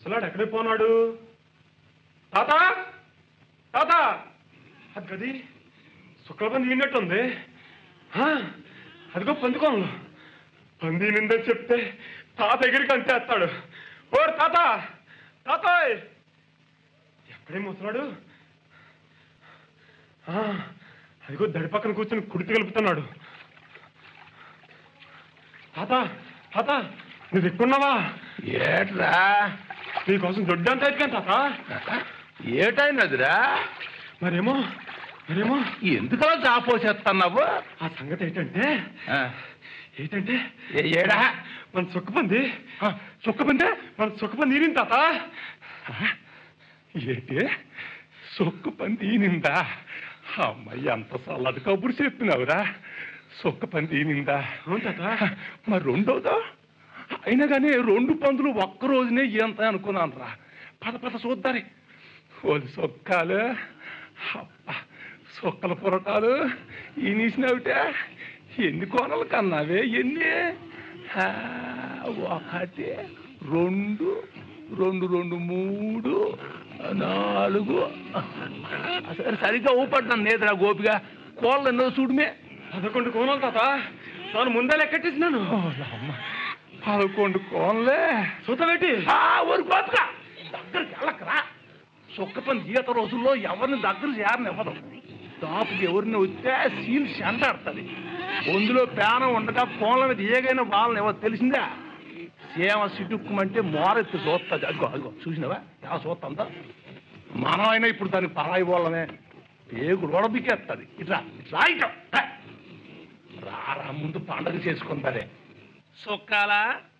ముసలాడు ఎక్కడికి పోనాడు తాత తాత అది గది శుక్లబంది ఈనట్టుంది ఆ, అదిగో పందుకోను పంది నిందని చెప్తే తాత దగ్గరికి అంతేస్తాడు ఓ తాత తాతాయ్ ఎక్కడే ముసలాడు ఆ, అదిగో దడి పక్కన కూర్చొని కుడితి కలుపుతున్నాడు తాత తాత నువ్వు ఎక్కున్నావా ఏట్రా నీకోసం దొడ్డు అంత ఎత్తుకాను తాత ఏటైనదిరా మరేమో మరేమో ఎందుకలా చాపోసేస్తున్నావు ఆ సంగతి ఏంటంటే ఆ, ఏంటంటే ఏ- ఏడా మన సుక్కపంది సుక్కపందే మన సుక్కపంది నీరింది తాత ఏంటి సొక్కు పంది ఈనిందా అమ్మాయి ఎంత చల్లది కబురు చెప్పినావురా సొక్క పంది ఈనిందా అవును తాత మరి రెండోదా అయినా కానీ రెండు పందులు ఒక్క రోజునే ఎంత అనుకున్నాను రా పద పద చూద్దారి ఓది సొక్కాలు అబ్బా సొక్కల పొరటాలు ఈనేసినావుటే ఎన్ని కోనలు కన్నావే ఎన్ని ఆ, ఒకటి రెండు రెండు రెండు మూడు నాలుగు సరే సరిగ్గా ఊపడ్డాను నేతరా గోపిగా కోళ్ళు ఎన్నో చూడమే పదకొండు కోణాలు తాత తాను ముందే లెక్కెట్టేసినాను అమ్మ పదకొండు కోన్లే చూతబెట్టి ఆ ఊరు బతుక దగ్గరికి వెళ్ళకరా సుక్క పని ఈత రోజుల్లో ఎవరిని దగ్గర చేరనివ్వదు దాపుకి ఎవరిని వస్తే సీల్ చెంటాడుతుంది అందులో పేనం ఉండగా కోళ్ళ మీద ఏగైనా వాళ్ళని ఎవరు తెలిసిందా సేమ సిటుక్కుమంటే మోరెత్తి చూస్తుంది అదిగో అదిగో చూసినావా ఎలా చూస్తుందో మనం అయినా ఇప్పుడు దానికి పరాయి వాళ్ళమే పేగుడు ఉడబికేస్తుంది ఇట్లా ఇట్లా ఇట్లా రారా ముందు పండగ చేసుకుంటారే సొక్కాలా